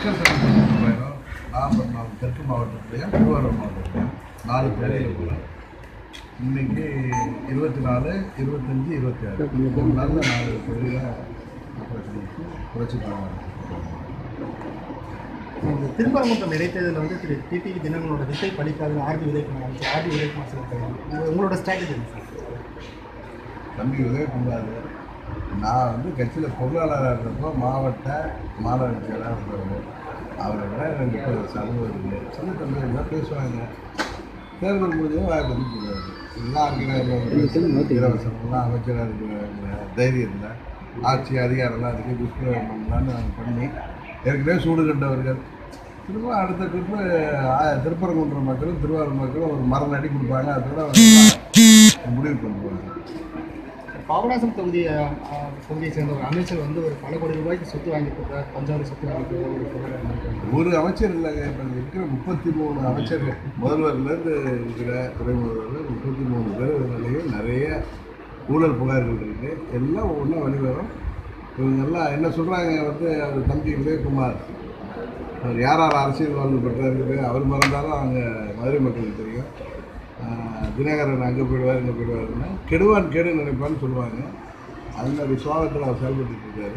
மக்கள் சந்திப்பு பயணம் நாமக்கல் மாவட்டம் தெற்கு மாவட்டத்துலையும் திருவாரூர் மாவட்டத்துலையும் நாலு தொகுதியில் போகிறோம் இன்னைக்கு இருபத்தி நாலு இருபத்தஞ்சி இருபத்தி ஆறு மூணு நாளில் நாலு தொகுதியில் மக்களை சந்தித்து புரட்சி பாருங்க இந்த திருப்பரங்குன்றம் இடைத்தேர்தலில் வந்து திரு டிடிவி தினங்களோட வித்தை பலிக்காதுன்னு ஆர்பி உதயகுமார் அமைச்சர் ஆர்பி உதயகுமார் சொல்லியிருக்காங்க உங்க- உங்களோட ஸ்ட்ராட்டஜி என்ன சார் தம்பி உதயகுமார் நான் வந்து கட்சியில் பொருளாளராக இருந்தப்போ மாவட்ட மாநகர செயலாளர் இருந்தவர் அவரை விட எனக்கு இப்போ சலுகை சின்ன தம்பி தான் பேசுவாங்க தேர்தல் முடியும் வாய் பற்றி போடுவார் எல்லாம் இருக்கிற இலவசம்லாம் அமைச்சராக இருக்கிற தைரியம் இல்லை ஆட்சி அதிகாரம்லாம் இருக்குது துஷ்பிரயோகம்லாம் நாங்கள் பண்ணி ஏற்கனவே சூடு கண்டவர்கள் திரும்ப அடுத்த ட்ரிப்பு திருப்பரங்குன்றம் மக்களும் திருவாரூர் மக்களும் ஒரு மரம் அடி கொடுப்பாங்க அதோட வந்து முடிவு பண்ணுவாங்க பாபநாசம் தொகுதி அஹ், அஹ், தொகுதியை சேர்ந்த ஒரு அமைச்சர் வந்து ஒரு பல கோடி ரூபாய்க்கு சொத்து வாங்கி கொடுத்தார் தஞ்சாவூர் சொத்து வாங்கி கொடுத்தார் ஒரு புகார் வந்திருக்கு. ஒரு அமைச்சர் இல்லைங்க இப்போ இருக்கிற முப்பத்தி மூணு அமைச்சர்கள் முதல்வர்லேருந்து இருக்கிற துறை முதல்வர் முப்பத்தி மூணு பேர் மேலேயும் நிறைய ஊழல் புகார்கள் இருக்குது எல்லாம் ஒவ்வொன்றா வெளிவரும் இவங்கெல்லாம் என்ன சொல்கிறாங்க வந்து அவர் தம்பி உதயகுமார் அவர் யார் யார் அரசியல் வாழ்வு பெற்றாருக்குது அவர் மறந்தாலும் அவங்க மதுரை மக்களுக்கு தெரியும் ஆஹ் தினகரன் அங்கே போயிடுவார் இங்கே போயிடுவாருன்னு கெடுவான் கேடு நினைப்பான்னு சொல்லுவாங்க அது மாதிரி சுவாகத்தில் அவர் செயல்பட்டு இருக்காரு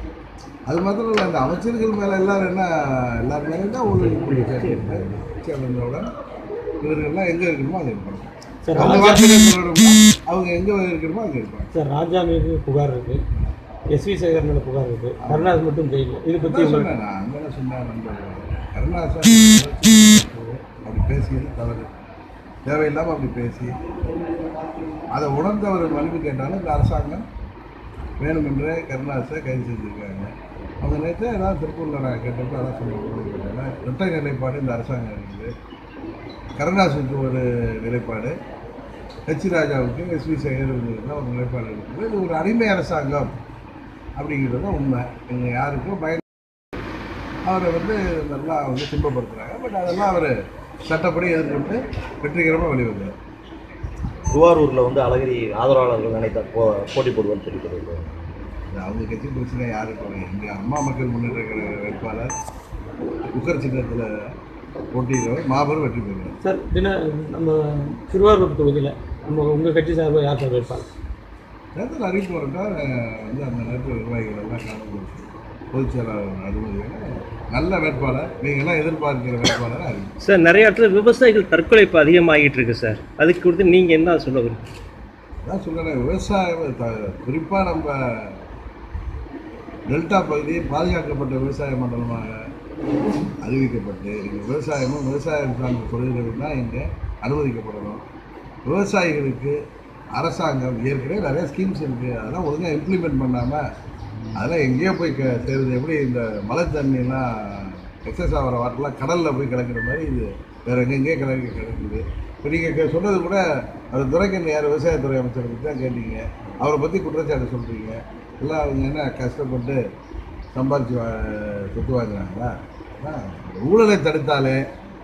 அது மாத்திரம் இல்லை அந்த அமைச்சர்கள் மேலே எல்லாரும் என்ன எல்லாரும் மேலே தான் ஊழல் சேர்ந்தோட இவர்கள்லாம் எங்கே இருக்கணுமோ அங்கே இருப்பாங்க சார் அவங்க ராஜா வார்த்தையில சொல்லணும்னா அவங்க எங்கே இருக்கணுமோ அங்கே இருப்பாங்க சார் ராஜா மீது புகார் இருக்கு எஸ்வி சேகர் மேல புகார் இருக்கு கருணாஸ் மட்டும் ஜெயிலில் இது பற்றி அதான் உங்களுக்கு சொன்னேன் நான் அங்கே சொன்னேன் நண்பர் கருணாசன் அப்படி பேசியது தவறு தேவையில்லாமல் அப்படி பேசி அதை உணர்ந்தவர் மன்னிப்பு கேட்டாலும் இந்த அரசாங்கம் வேணுமென்றே கருணாசை கைது செஞ்சுருக்காங்க அவங்க நேற்று ஏதாவது திருப்பூரில் நான் கேட்டப்போ அதான் சொல்லுவேன் இரட்டை நிலைப்பாடு இந்த அரசாங்கம் இருக்குது கருணாசுக்கு ஒரு நிலைப்பாடு ஹெச் ராஜாவுக்கு எஸ்வி சேகருக்கு ஒரு நிலைப்பாடு இருக்குது இது ஒரு அடிமை அரசாங்கம் அப்படிங்கிறது தான் உண்மை இவங்க யாருக்கும் பயன் அவரை வந்து நல்லா வந்து துன்பப்படுத்துகிறாங்க பட் அதெல்லாம் அவர் சட்டப்படி எதிர்கொண்டு வெற்றிகரமாக வெளிவந்தார் திருவாரூரில் வந்து அழகிரி ஆதரவாளர்கள் நினைத்த போ போட்டி போடுவான்னு சொல்லிக்கிறது இது அவங்க கட்சி பிரச்சனை யாருக்கு எங்கள் அம்மா மக்கள் முன்னேற்ற கழக வேட்பாளர் குக்கர் சின்னத்தில் போட்டியிடுறவர் மாபெரும் வெற்றி பெறுவார் சார் தின நம்ம திருவாரூர் தொகுதியில் நம்ம உங்கள் கட்சி சார்பாக யார் சார் வேட்பாளர் நேரத்தில் அறிவிப்பு வரட்டா வந்து அந்த நேரத்தில் நிர்வாகிகள் எல்லாம் காணப்படுச்சு பொதுச் செயலாளர் அனுமதியோட நல்ல வேட்பாளர் நீங்கள்லாம் எதிர்பார்க்கிற வேட்பாளர் அறிவிப்பு சார் நிறைய இடத்துல விவசாயிகள் தற்கொலை இப்போ அதிகமாகிட்டு இருக்கு சார் அதுக்கு குறித்து நீங்கள் என்ன சொல்ல விரும்புறீங்க அதான் சொல்கிறேன் விவசாயம் த- குறிப்பா நம்ம டெல்டா பகுதி பாதுகாக்கப்பட்ட விவசாய மண்டலமாக அறிவிக்கப்பட்டு இங்கே விவசாயமும் விவசாயம் சார்ந்த தொழில்கள் தான் இங்கே அனுமதிக்கப்படணும் விவசாயிகளுக்கு அரசாங்கம் ஏற்கனவே நிறைய ஸ்கீம்ஸ் இருக்குது அதெல்லாம் ஒழுங்காக இம்ப்ளிமெண்ட் பண்ணாமல் அதெல்லாம் எங்கேயோ போய் க சேருது எப்படி இந்த மழை தண்ணிலாம் எக்ஸஸ் ஆகிற வாட்டர்லாம் கடலில் போய் கிடக்கிற மாதிரி இது வேறு எங்கெங்கேயோ கிடக்கு கிடக்குது இப்போ நீங்கள் சொன்னது கூட அது துரைக்கண்ணு யார் விவசாயத்துறை அமைச்சரை பற்றி தான் கேட்டீங்க அவரை பற்றி குற்றச்சாட்டு சொல்கிறீங்க எல்லாம் அவங்க என்ன கஷ்டப்பட்டு சம்பாரிச்சு வா- சொத்து வாங்குறாங்களா அதான் ஊழலை தடுத்தாலே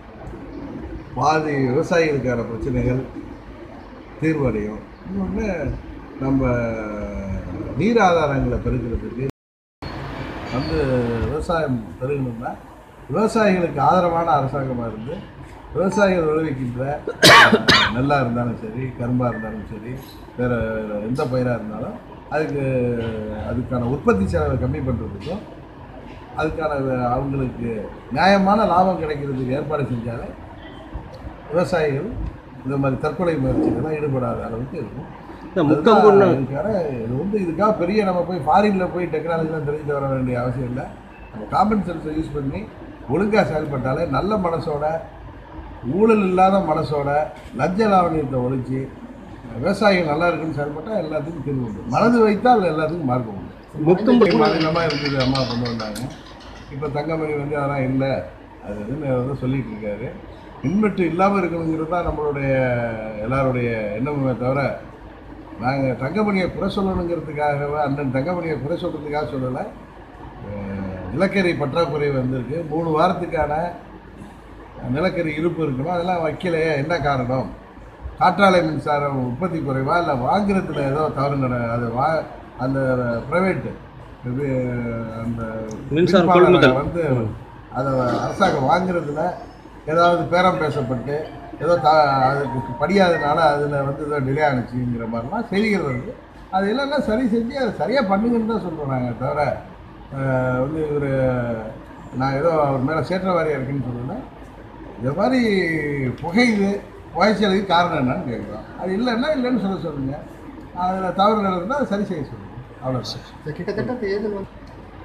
பாதி விவசாயிகளுக்கான பிரச்சனைகள் தீர்வடையும் இன்னொன்று நம்ம நீர் ஆதாரங்களை பெருக்கிறதுக்கு வந்து விவசாயம் பெருகணும்னா விவசாயிகளுக்கு ஆதரவான அரசாங்கமாக இருந்து விவசாயிகள் விளைவிக்கின்ற நெல்லாக இருந்தாலும் சரி கரும்பாக இருந்தாலும் சரி வேறு எந்த பயிராக இருந்தாலும் அதுக்கு அதுக்கான உற்பத்தி செலவை கம்மி பண்ணுறதுக்கும் அதுக்கான வே- அவங்களுக்கு நியாயமான லாபம் கிடைக்கிறதுக்கு ஏற்பாடு செஞ்சாலே விவசாயிகள் இந்த மாதிரி தற்கொலை முயற்சிகள்லாம் ஈடுபடாத அளவுக்கு இருக்கும் இந்த முக்கம் பொண்ணு அதுதான் இதுக்கான இது வந்து இதுக்காக பெரிய நம்ம போய் ஃபாரினில் போய் டெக்னாலஜிலாம் தெரிஞ்சுட்டு வர வேண்டிய அவசியம் இல்லை நம்ம காமன் சென்ஸை யூஸ் பண்ணி ஒழுங்காக செயல்பட்டாலே நல்ல மனசோட ஊழல் இல்லாத மனசோட லஞ்ச லாவணியத்தை ஒழிச்சு விவசாயிகள் நல்லா இருக்குன்னு செயல்பட்டால் எல்லாத்துக்கும் தீர்வு உண்டு மனது வைத்தால் எல்லாத்துக்கும் மார்க்கம் உண்டு முக்கம் பொண்ணு மாநிலமாக இருந்தது அம்மா கொண்டு வந்தாங்க இப்போ தங்கமணி வந்து அதெல்லாம் இல்லை அது இதுன்னு வந்து சொல்லிட்டு இருக்காரு மின்வெட்டு இல்லாமல் இருக்கணுங்கிறது தான் நம்மளுடைய எல்லாருடைய எண்ணமுமே தவிர நாங்கள் தங்கமணியை குறை சொல்லணுங்கிறதுக்காகவே அண்ணன் தங்கமணியை குறை சொல்கிறதுக்காக சொல்லலை அஹ் நிலக்கரி பற்றாக்குறை வந்திருக்கு மூணு வாரத்துக்கான நிலக்கரி இருப்பு இருக்கணும் அதெல்லாம் வைக்கலையே என்ன காரணம் காற்றாலை மின்சாரம் உற்பத்தி குறைவா இல்லை வாங்குறதுல ஏதோ தவறு நட அது வா அந்த ப்ரைவேட்டு அந்த மின்சார மின்பாலனை கொள்முதல். வந்து அதை அரசாங்கம் வாங்குறதுல ஏதாவது பேரம் பேசப்பட்டு ஏதோ த அதுக்கு படியாதனால அதில் வந்து ஏதோ டிலே ஆனிச்சுங்கிற மாதிரிலாம் செய்திகள் வருது அது இல்லைன்னா சரி செஞ்சு அதை சரியாக பண்ணுங்கன்னு தான் சொல்கிறோம் நாங்கள் தவிர அஹ், வந்து இவர் நான் ஏதோ அவர் மேலே சேற்றவாரியாக இருக்குன்னு சொல்லலை இந்த மாதிரி புகையுது புகைச்சலுக்கு காரணம் என்னன்னு கேட்குறோம் அது இல்லைன்னா இல்லைன்னு சொல்ல சொல்லுங்கள் அதில் தவறு நடந்தால் அதை சரி செய்ய சொல்லுங்கள் அவ்வளோதான் இந்த கிட்டத்தட்ட தேர்தல் வந்து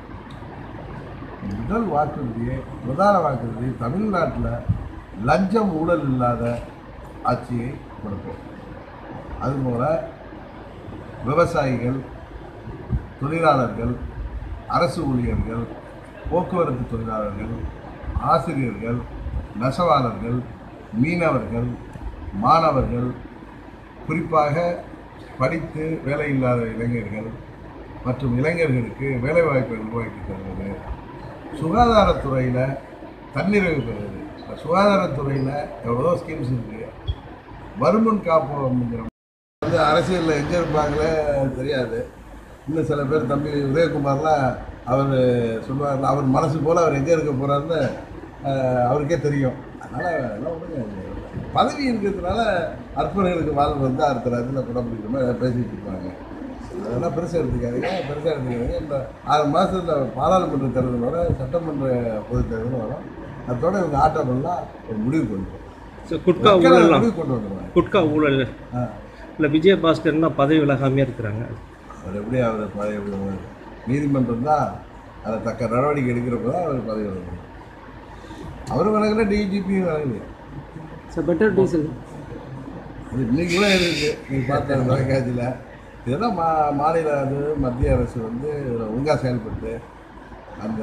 முதல் வாக்குறுதியே பிரதான வாக்குறுதி தமிழ்நாட்டில் லஞ்சம் ஊழல் இல்லாத ஆட்சியை கொடுப்போம் அதுபோல விவசாயிகள் தொழிலாளர்கள் அரசு ஊழியர்கள் போக்குவரத்து தொழிலாளர்கள் ஆசிரியர்கள் நெசவாளர்கள் மீனவர்கள் மாணவர்கள் குறிப்பாக படித்து வேலையில்லாத இளைஞர்கள் மற்றும் இளைஞர்களுக்கு வேலைவாய்ப்பை உருவாக்கி தருவது சுகாதாரத்துறையில் தன்னிறைவு பெறுவது இந்த சுகாதாரத்துறையில் எவ்வளோ ஸ்கீம்ஸ் இருக்குது வருமுன் காப்போம்ங்கிற வந்து அரசியலில் எங்கே இருப்பாங்களே தெரியாது இன்னும் சில பேர் தம்பி உதயகுமார்லாம் அவர் சொல்லுவார்ல அவர் மனசு போல் அவர் எங்கே இருக்க போகிறாருன்னு அவருக்கே தெரியும் அதனால் எல்லாம் ஒன்றுங்க பதவி இருக்கிறதுனால அற்பர்களுக்கு வாழ்வு வந்து அடுத்த நேரத்தில் குடம் பிடிக்கிற மாதிரி ஏதாவது பேசிட்டு இருப்பாங்க அதெல்லாம் பெருசாக எடுத்துக்காதீங்க பெருசாக எடுத்துக்காதீங்க இந்த ஆறு மாதத்தில் பாராளுமன்ற தேர்தல் வர சட்டமன்ற பொதுத் தேர்தலும் வரும் அதோட இவங்க ஆட்டமெல்லாம் ஒரு முடிவு கொண்டு வரும். ஸோ குட்கா மக்களை ஊழல்லாம் முடிவு கொண்டு வந்துடுவாங்க குட்கா ஊழல் ஆ. இல்லை விஜயபாஸ்கர்னா பதவி விலகாமையாக இருக்கிறாங்க அவர் எப்படி அவர் பதவி விடுவார் நீதிமன்றம் தான் அதை தக்க நடவடிக்கை எடுக்கிறப்ப தான் அவர் பதவி விலகணும் அவர் விலகல டிஜிபியும் விலகலையே சார் பெட்ரோல் டீசல் அது இன்னைக்கு கூட இருக்குது நீங்கள் பார்த்த தொலைக்காட்சியில் இதெல்லாம் மா மாநில அது மத்திய அரசு வந்து இதில் ஒழுங்காக செயல்பட்டு அந்த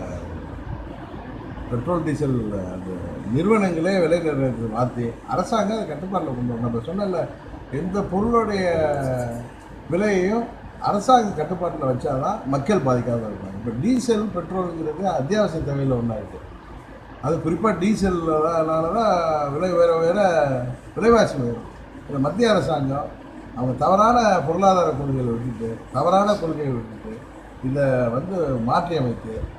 பெட்ரோல் டீசல் அந்த நிறுவனங்களே விலை நிர்ணயத்தை மாற்றி அரசாங்கம் அதை கட்டுப்பாட்டில் கொண்டு வரணும் நம்ம சொன்னல எந்த பொருளுடைய விலையையும் அரசாங்கம் கட்டுப்பாட்டில் வச்சாதான் மக்கள் பாதிக்காமல் இருப்பாங்க இப்போ டீசல் பெட்ரோலுங்கிறது அத்தியாவசிய தேவையில் ஒன்றா இருக்குது அது குறிப்பாக டீசல்னால தான் விலை உயர உயர விலைவாசி உயரும் இந்த மத்திய அரசாங்கம் அவங்க தவறான பொருளாதார கொள்கைகளை விட்டுட்டு தவறான கொள்கையை விட்டுட்டு இதை வந்து மாற்றி அமைத்து